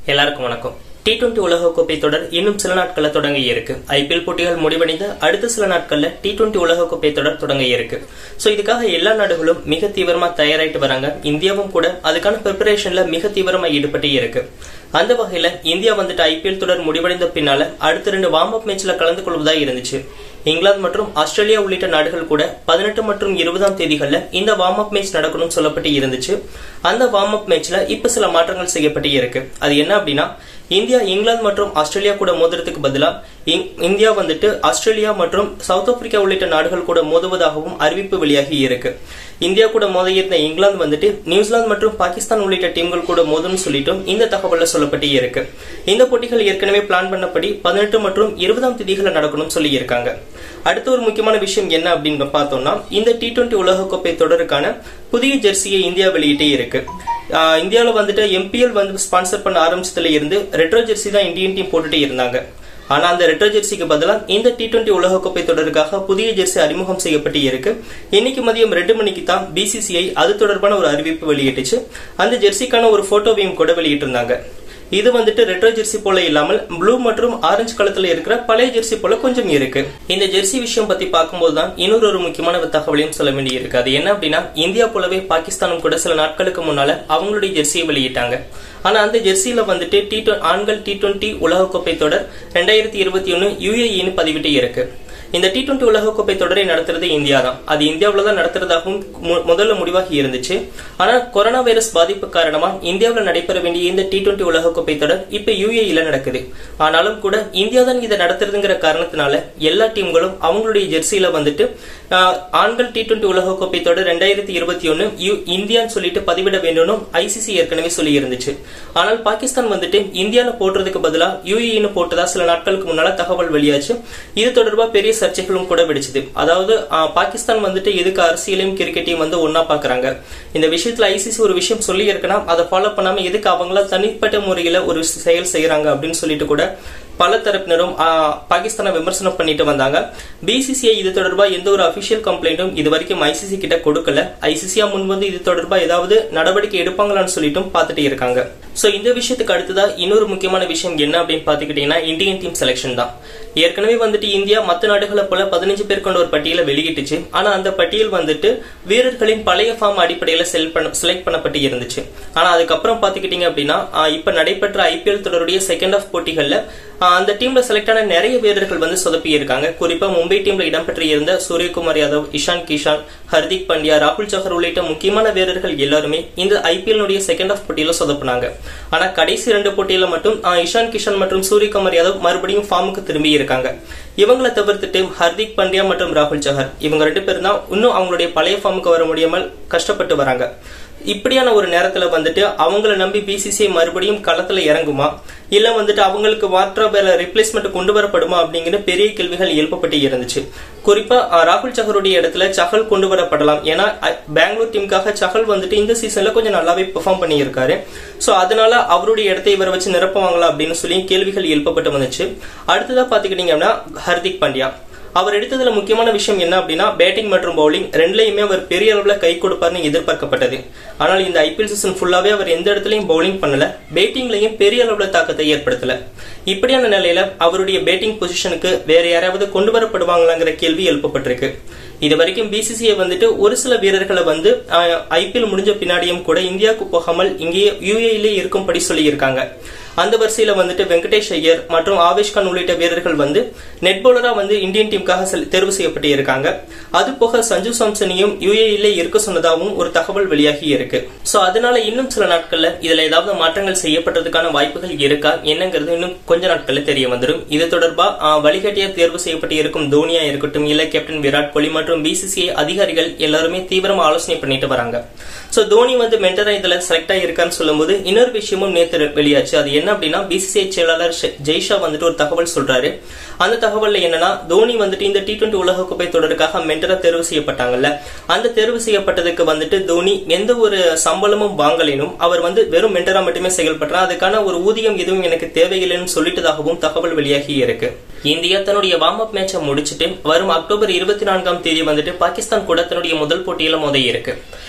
எல்லாருக்கும் வணக்கம் T twenty உலகக்கோப்பை தொடர் இன்னும் சில நாட்கள்ல தொடங்க இருக்கு ஐபிஎல் போட்டிகள் முடிவடைந்த அடுத்த சில நாட்கள்ல டி டுவெண்டி உலகக்கோப்பை தொடர் தொடங்க இருக்கு சோ இதுக்காக எல்லா நாடுகளும் மிக தீவிரமா தயாராயிட்டு வராங்க இந்தியாவும் கூட அதுக்கான ப்ரிப்பரேஷன்ல மிக தீவிரமா ஈடுபட்டு இருக்கு அந்த வகையில இந்தியா வந்துட்டு ஐபிஎல் தொடர் முடிவடைந்த பின்னால அடுத்த ரெண்டு வார்ம் அப் மேட்ச்ல கலந்து கொள்வதா இருந்துச்சு இங்கிலாந்து மற்றும் ஆஸ்திரேலியா உள்ளிட்ட நாடுகள் கூட பதினெட்டு மற்றும் இருபதாம் தேதிகள்ல இந்த வார்ம் அப் மேட்ச் நடக்கணும்னு சொல்லப்பட்டு இருந்துச்சு அந்த வார்ம் அப் மேட்ச்ல இப்ப சில மாற்றங்கள் செய்யப்பட்டு இருக்கு அது என்ன அப்படின்னா இந்தியா இங்கிலாந்து மற்றும் ஆஸ்திரேலியா கூட மோதுறதுக்கு பதிலா இங்- இந்தியா வந்துட்டு ஆஸ்திரேலியா மற்றும் சவுத் ஆப்பிரிக்கா உள்ளிட்ட நாடுகள் கூட மோதுவதாகவும் அறிவிப்பு வெளியாகி இருக்கு இந்தியா கூட மோத இருந்த இங்கிலாந்து வந்துட்டு நியூசிலாந்து மற்றும் பாகிஸ்தான் உள்ளிட்ட டீம்கள் கூட மோதும்னு சொல்லிட்டும் இந்த தகவல்ல சொல்லப்பட்டு இருக்கு இந்த போட்டிகள் ஏற்கனவே பிளான் பண்ணபடி பதினெட்டு மற்றும் இருபதாம் தேதிகளில் நடக்கணும்னு சொல்லி இருக்காங்க அடுத்த ஒரு முக்கியமான விஷயம் என்ன அப்படின்னு பார்த்தோம்னா இந்த டி டுவெண்டி உலகக்கோப்பை தொடருக்கான புதிய ஜெர்சியை இந்தியா வெளியிட்டே இருக்கு ஆஹ் இந்தியாவுல வந்துட்டு எம்பிஎல் வந்து ஸ்பான்சர் பண்ண ஆரம்பிச்சதுல இருந்து ரெட்ரோ ஜெர்சி தான் இந்தியன் டீம் போட்டுட்டே இருந்தாங்க ஆனா அந்த ரெட்ரோ ஜெர்சிக்கு பதிலா இந்த டி டுவெண்டி உலகக்கோப்பை தொடருக்காக புதிய ஜெர்சி அறிமுகம் செய்யப்பட்டு இருக்கு இன்னைக்கு மதியம் ரெண்டு மணிக்கு தான் பிசிசிஐ அது தொடர்பான ஒரு அறிவிப்பு வெளியிட்டுச்சு அந்த ஜெர்சிக்கான ஒரு போட்டோவையும் கூட வெளியிட்டிருந்தாங்க இது வந்துட்டு ரெட்ரோ ஜெர்சி போல இல்லாமல் ப்ளூ மற்றும் ஆரஞ்சு கலத்துல இருக்கிற பழைய ஜெர்சி போல கொஞ்சம் இருக்கு இந்த ஜெர்சி விஷயம் பத்தி பார்க்கும்போது தான் இன்னொரு ஒரு முக்கியமான தகவலையும் சொல்ல வேண்டி இருக்கு அது என்ன அப்படின்னா இந்தியா போலவே பாகிஸ்தானும் கூட சில நாட்களுக்கு முன்னால அவங்களுடைய ஜெர்சியை வெளியிட்டாங்க ஆனா அந்த ஜெர்சியில வந்துட்டு டி ஆண்கள் டி டுவெண்டி உலகக்கோப்பை தொடர் ரெண்டாயிரத்தி இருபத்தி ஒன்னு யூஏஇன்னு பதிவிட்டு இருக்கு இந்த டி டுவெண்டி உலகக்கோப்பை தொடரை நடத்துறது இந்தியா தான் அது இந்தியாவில தான் நடத்துறதாகவும் மு- முதல்ல முடிவாகி இருந்துச்சு ஆனா கொரோனா வைரஸ் பாதிப்பு காரணமா இந்தியாவில் நடைபெற வேண்டிய இந்த டி டுவெண்டி உலகக்கோப்பை தொடர் இப்ப யூஏஇல நடக்குது ஆனாலும் கூட இந்தியா தான் இதை நடத்துறதுங்கிற காரணத்தினால எல்லா டீம்களும் அவங்களுடைய ஜெர்சியில வந்துட்டு ஆஹ், ஆண்கள் டி டுவெண்டி உலகக்கோப்பை தொடர் ரெண்டாயிரத்தி இருபத்தி ஒன்னு இந்தியான்னு சொல்லிட்டு பதிவிட வேண்டும்னு ஐசிசி ஏற்கனவே சொல்லி இருந்துச்சு ஆனால் பாகிஸ்தான் வந்துட்டு இந்தியால போடுறதுக்கு பதிலா யூஏஇன்னு போட்டதா சில நாட்களுக்கு முன்னால தகவல் வெளியாச்சு இது தொடர்பா பெரிய சர்ச்சைகளும் கூட வெடிச்சது அதாவது ஆஹ், பாகிஸ்தான் வந்துட்டு எதுக்கு அரசியலையும் கிரிக்கெட்டையும் வந்து ஒன்னா பாக்குறாங்க இந்த விஷயத்துல ஐசிசி ஒரு விஷயம் சொல்லி இருக்குன்னா அதை ஃபாலோ பண்ணாம எதுக்கு அவங்கள தனிப்பட்ட முறையில ஒரு செயல் செய்யறாங்க அப்படின்னு சொல்லிட்டு கூட பல தரப்பினரும் ஆஹ், பாகிஸ்தானை விமர்சனம் பண்ணிட்டு வந்தாங்க பிசிசிஐ இது தொடர்பா எந்த ஒரு அபிஷியல் கம்ப்ளைண்ட்டும் இது வரைக்கும் ஐசிசி கிட்ட கொடுக்கல ஐசிசியா முன் வந்து இது தொடர்பா ஏதாவது நடவடிக்கை எடுப்பாங்களான்னு சொல்லிட்டும் பார்த்துட்டு இருக்காங்க சோ இந்த விஷயத்துக்கு அடுத்ததா இன்னொரு முக்கியமான விஷயம் என்ன அப்படின்னு பாத்துக்கிட்டீங்கன்னா இந்தியன் டீம் செலெக்ஷன் தான் ஏற்கனவே வந்துட்டு இந்தியா மத்த நாடுகளை போல பதினஞ்சு பேர் கொண்ட ஒரு பட்டியலை வெளியிட்டுச்சு ஆனா அந்த பட்டியல் வந்துட்டு வீரர்களின் பழைய ஃபார்ம் அடிப்படையில செலக்ட் பண்ணப்பட்டு இருந்துச்சு ஆனா அதுக்கப்புறம் பாத்துக்கிட்டீங்க அப்படின்னா ஆஹ், இப்ப நடைபெற்ற ஐபிஎல் தொடருடைய செகண்ட் ஆஃப் போட்டிகள்ல ஆஹ், அந்த டீம்ல செலக்ட் ஆன நிறைய வீரர்கள் வந்து சொதப்பி இருக்காங்க குறிப்பா மும்பை டீம்ல இடம்பெற்று இருந்த சூரியகுமார் யாதவ் இஷான் கிஷான் ஹர்திக் பாண்டியா ராகுல் சஹர் உள்ளிட்ட முக்கியமான வீரர்கள் எல்லாருமே இந்த ஐபிஎல் உடைய செகண்ட் ஆஃப் போட்டியில சொதப்புனாங்க ஆனா கடைசி ரெண்டு போட்டியில மட்டும் ஆஹ், இஷான் கிஷான் மற்றும் சூரியகுமார் யாதவ் மறுபடியும் ஃபார்முக்கு திரும்பி இருக்காங்க இவங்களை தவிர்த்துட்டு ஹர்திக் பாண்டியா மற்றும் ராகுல் சஹர் இவங்க ரெண்டு பேரும் தான் இன்னும் அவங்களுடைய பழைய ஃபார்முக்கு வர முடியாமல் கஷ்டப்பட்டு வராங்க இப்படியான ஒரு நேரத்துல வந்துட்டு அவங்கள நம்பி பிசிசிஐ மறுபடியும் களத்துல இறங்குமா இல்ல வந்துட்டு அவங்களுக்கு மாற்ற வேற ரிப்ளேஸ்மெண்ட் கொண்டு வரப்படுமா அப்படிங்கிற பெரிய கேள்விகள் எழுப்பப்பட்டு இருந்துச்சு குறிப்பா அஹ், ராகுல் சஹருடைய இடத்துல சஹல் கொண்டு வரப்படலாம் ஏன்னா அஹ், பெங்களூர் டீமுக்காக சஹல் வந்துட்டு இந்த சீசன்ல கொஞ்சம் நல்லாவே பெர்ஃபார்ம் பண்ணியிருக்காரு சோ அதனால அவருடைய இடத்தை இவரை வச்சு நிரப்புவாங்களா அப்படின்னு சொல்லி கேள்விகள் எழுப்பப்பட்டு வந்துச்சு அடுத்ததா பாத்துக்கிட்டீங்கன்னா ஹர்திக் பாண்டியா அவர் எடுத்ததுல முக்கியமான விஷயம் என்ன அப்படின்னா பேட்டிங் மற்றும் பவுலிங் ரெண்டுலயுமே அவர் பெரிய அளவுல கை கொடுப்பார்னு எதிர்பார்க்கப்பட்டது ஆனால் இந்த ஐபிஎல் சீசன் ஃபுல்லாவே அவர் எந்த இடத்துலயும் பவுலிங் பண்ணல பேட்டிங்லயும் பெரிய அளவுல தாக்கத்தை ஏற்படுத்தல இப்படியான நிலையில அவருடைய பேட்டிங் பொசிஷனுக்கு வேற யாராவது கொண்டு வரப்படுவாங்களாங்கிற கேள்வி எழுப்பப்பட்டிருக்கு இது வரைக்கும் பிசிசிஐ வந்துட்டு ஒரு சில வீரர்களை வந்து ஐபிஎல் முடிஞ்ச பின்னாடியும் கூட இந்தியாவுக்கு போகாமல் இங்கேயே யூஏயிலே இருக்கும்படி சொல்லியிருக்காங்க அந்த வரிசையில வந்துட்டு வெங்கடேஷ் ஐயர் மற்றும் ஆவேஷ் கான் உள்ளிட்ட வீரர்கள் வந்து நெட் பவுலரா வந்து இந்தியன் டீமுக்காக செல்- தேர்வு செய்யப்பட்டு இருக்காங்க அது போக சஞ்சு சாம்சனையும் யூஏஇலே இருக்க சொன்னதாகவும் ஒரு தகவல் வெளியாகி இருக்கு சோ அதனால இன்னும் சில நாட்கள்ல இதுல ஏதாவது மாற்றங்கள் செய்யப்பட்டதுக்கான வாய்ப்புகள் இருக்கா என்னங்கிறது இன்னும் கொஞ்ச நாட்கள்ல தெரிய வந்துடும் இது தொடர்பா ஆஹ், வழிகாட்டியா தேர்வு செய்யப்பட்டு இருக்கும் தோனியா இருக்கட்டும் இல்ல கேப்டன் விராட் கோலி மற்றும் பிசிசிஐ அதிகாரிகள் எல்லாருமே தீவிரமா ஆலோசனை பண்ணிட்டு வராங்க சோ தோனி வந்து மென்டரா இதுல செலக்ட் ஆகியிருக்கான்னு சொல்லும்போது இன்னொரு விஷயமும் நேத்து வெளியாச்சு அது என்ன அப்படின்னா பிசிசிஐ செயலாளர் ஷெ- ஜெய்ஷா வந்துட்டு ஒரு தகவல் சொல்றாரு அந்த தகவல்ல என்னன்னா தோனி வந்துட்டு இந்த டி டுவெண்டி உலகக்கோப்பை தொடருக்காக மென்டரா தேர்வு செய்யப்பட்டாங்கல்ல அந்த தேர்வு செய்யப்பட்டதுக்கு வந்துட்டு தோனி எந்த ஒரு சம்பளமும் வாங்கலினும் அவர் வந்து வெறும் மென்டரா மட்டுமே செயல்படுறார் அதுக்கான ஒரு ஊதியம் எதுவும் எனக்கு தேவையில்லைன்னு சொல்லிட்டதாகவும் தகவல் வெளியாகி இருக்கு இந்தியா தன்னுடைய வார்ம் அப் மேட்சை முடிச்சிட்டு வரும் அக்டோபர் இருபத்தி நான்காம் தேதி வந்துட்டு பாகிஸ்தான் கூட தன்னுடைய முதல் போட்டியில மோத இருக்கு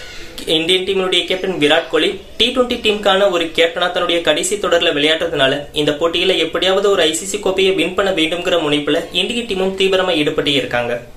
இந்தியன் டீமினுடைய captain Virat Kohli T twenty டீமுக்கான ஒரு கேப்டனா தன்னுடைய கடைசி தொடர்ல விளையாடுறதுனால இந்த போட்டியில எப்படியாவது ஒரு ஐசிசி கோப்பையை வின் பண்ண வேண்டும்ங்கிற முனைப்புல இந்திய டீமும் தீவிரமா ஈடுபட்டு இருக்காங்க